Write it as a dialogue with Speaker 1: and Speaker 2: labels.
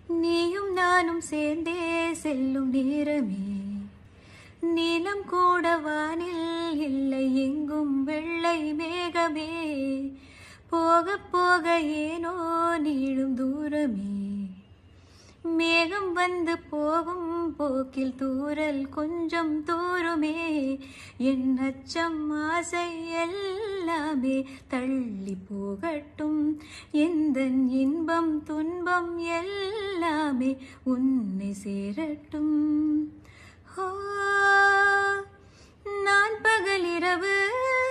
Speaker 1: நீயும் நானும் சேர்ந்தே செல்லும் நேரமே நீலம் கூட வானில் இல்லை எங்கும் வெள்ளை மேகமே போக போக ஏனோ நீளும் தூரமே மேகம் வந்து போகும் போக்கில் தூரல் கொஞ்சம் தூருமே என் அச்சம் ஆசை எல்லாமே தள்ளி போகட்டும் எந்த இன்பம் துன்பம் எல்லாமே உன்னை சேரட்டும் ஹோ நான் பகலிரவு